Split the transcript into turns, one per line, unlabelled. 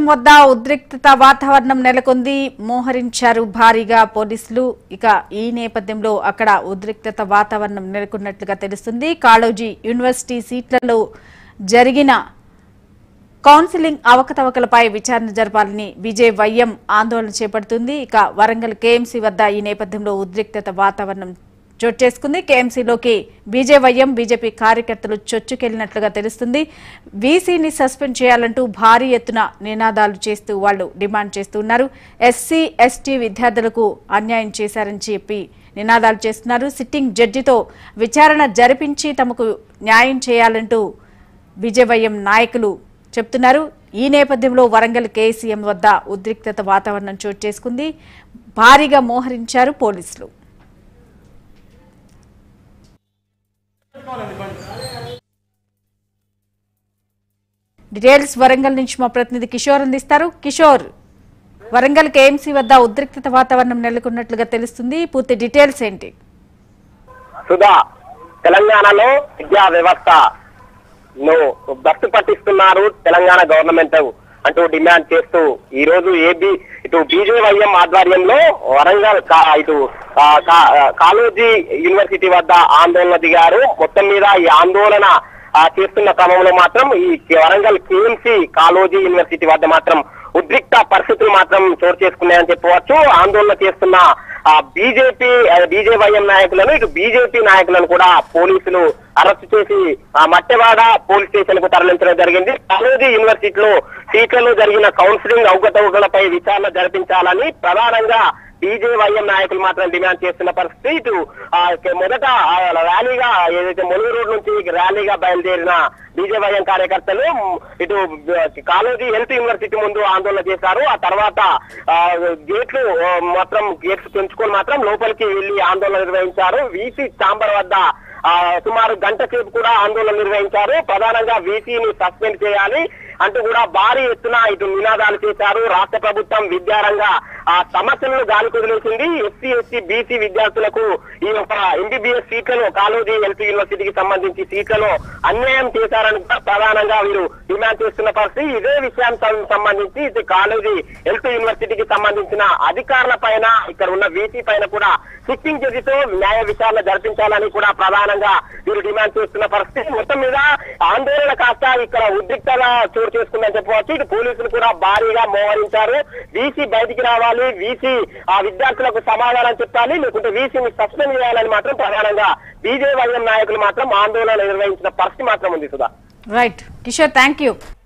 వద్ద ఉద్రిక్తత వాతావరణం నెలకొంది మోహరించారు భారీగా పోలీసులు ఇక ఈ నేపథ్యంలో అక్కడ ఉద్రిక్తత వాతావరణం నెలకొన్నట్లుగా తెలుస్తుంది కాళోజీ యూనివర్సిటీ సీట్లలో జరిగిన కౌన్సిలింగ్ అవకతవకలపై విచారణ జరపాలని బీజేవైఎం ఆందోళన చేపడుతుంది ఇక వరంగల్ కేఎంసీ వద్ద ఈ నేపథ్యంలో ఉద్రిక్తత వాతావరణం చోటు చేసుకుంది కేఎంసీలోకి బీజేవైఎం బీజేపీ కార్యకర్తలు చొచ్చుకెళ్లినట్లుగా తెలుస్తుంది వీసీని సస్పెండ్ చేయాలంటూ భారీ ఎత్తున నినాదాలు చేస్తూ వాళ్ళు డిమాండ్ చేస్తున్నారు ఎస్సీ ఎస్టీ విద్యార్థులకు అన్యాయం చేశారని చెప్పి నినాదాలు చేస్తున్నారు సిట్టింగ్ జడ్జితో విచారణ జరిపించి తమకు న్యాయం చేయాలంటూ బీజేవైఎం నాయకులు చెప్తున్నారు ఈ నేపథ్యంలో వరంగల్ కేసీఎం వద్ద ఉద్రిక్తత వాతావరణం చోటు చేసుకుంది భారీగా మోహరించారు పోలీసులు డీటెయిల్స్ వరంగల్ నుంచి మా ప్రతినిధి కిషోర్ అందిస్తారు కిషోర్ వరంగల్ కేఎంసీ వద్ద ఉద్రిక్తత వాతావరణం నెలకొన్నట్లుగా తెలుస్తుంది పూర్తి డీటెయిల్స్ ఏంటి
సుధా తెలంగాణలో విద్యా వ్యవస్థ ను భక్తి పట్టిస్తున్నారు తెలంగాణ గవర్నమెంట్ అంటూ డిమాండ్ చేస్తూ ఈ రోజు ఏబి ఇటు బీజేవైఎం ఆధ్వర్యంలో వరంగల్ కా- ఇటు ఆ, కా- ఆ, కాళోజీ యూనివర్సిటీ వద్ద ఆందోళన దిగారు మొత్తం మీద ఈ ఆందోళన ఆ, చేస్తున్న క్రమంలో మాత్రం ఈ వరంగల్ కేఎంసీ కాళోజీ యూనివర్సిటీ వద్ద మాత్రం ఉద్రిక్త పరిస్థితులు మాత్రం చోటు చేసుకున్నాయని చెప్పవచ్చు ఆందోళన చేస్తున్న ఆ బీజేపీ బీజేవైఎం నాయకులను ఇటు బీజేపీ నాయకులను కూడా పోలీసులు అరెస్ట్ చేసి ఆ మట్టెవాడ పోలీస్ స్టేషన్ కు తరలించడం జరిగింది కాలేజీ యూనివర్సిటీలో సీట్లలో జరిగిన కౌన్సిలింగ్ అవకతవకలపై విచారణ జరిపించాలని ప్రధానంగా బీజేవైఎం నాయకులు మాత్రం డిమాండ్ చేస్తున్న పరిస్థితి ఇటు ఆ, మొదట ఆ, ర్యాలీగా ఏదైతే ములుగు రోడ్ నుంచి ర్యాలీగా బయలుదేరిన బీజేవైఎం కార్యకర్తలు ఇటు కాలేజీ హెల్త్ యూనివర్సిటీ ముందు ఆందోళన చేశారు ఆ తర్వాత ఆ, గేట్లు ఆ, మాత్రం గేట్స్ పెంచుకొని మాత్రం లోపలికి వెళ్లి ఆందోళన నిర్వహించారు వీసీ ఛాంబర్ వద్ద ఆ, సుమారు గంట సేపు కూడా ఆందోళన నిర్వహించారు ప్రధానంగా వీసీని సస్పెండ్ చేయాలి అంటూ కూడా భారీ ఎత్తున ఇటు నినాదాలు చేశారు రాష్ట్ర ప్రభుత్వం విద్యారంగ ఆ సమస్యలను గాలి కుదిలేసింది ఎస్సీ ఎస్టీ బీసీ విద్యార్థులకు ఈ యొక్క ఎంబీబీఎస్ సీట్లను కాలోజీ హెల్త్ యూనివర్సిటీకి సంబంధించి సీట్లను అన్యాయం చేశారని కూడా ప్రధానంగా వీరు డిమాండ్ చేస్తున్న పరిస్థితి ఇదే విషయానికి సంబంధించి ఇటు కాలేజీ హెల్త్ యూనివర్సిటీకి సంబంధించిన అధికారుల పైన ఇక్కడ ఉన్న వీసీ పైన కూడా సిట్టింగ్ జడ్జితో న్యాయ విచారణ జరిపించాలని కూడా ప్రధానంగా వీరు డిమాండ్ చేస్తున్న పరిస్థితి మొత్తం మీద ఆందోళన కాస్త ఇక్కడ ఉద్రిక్తగా చోటు చేసుకుందని చెప్పవచ్చు ఇటు పోలీసులు కూడా భారీగా మోహరించారు వీసీ బయటికి రావాలి వీసీ ఆ విద్యార్థులకు సమాధానం చెప్పాలి లేకుంటే వీసీని సస్పెండ్ చేయాలని మాత్రం ప్రధానంగా బీజేవైఎం నాయకులు మాత్రం ఆందోళన నిర్వహించిన పరిస్థితి మాత్రం ఉంది Sudha
right Kishore thank you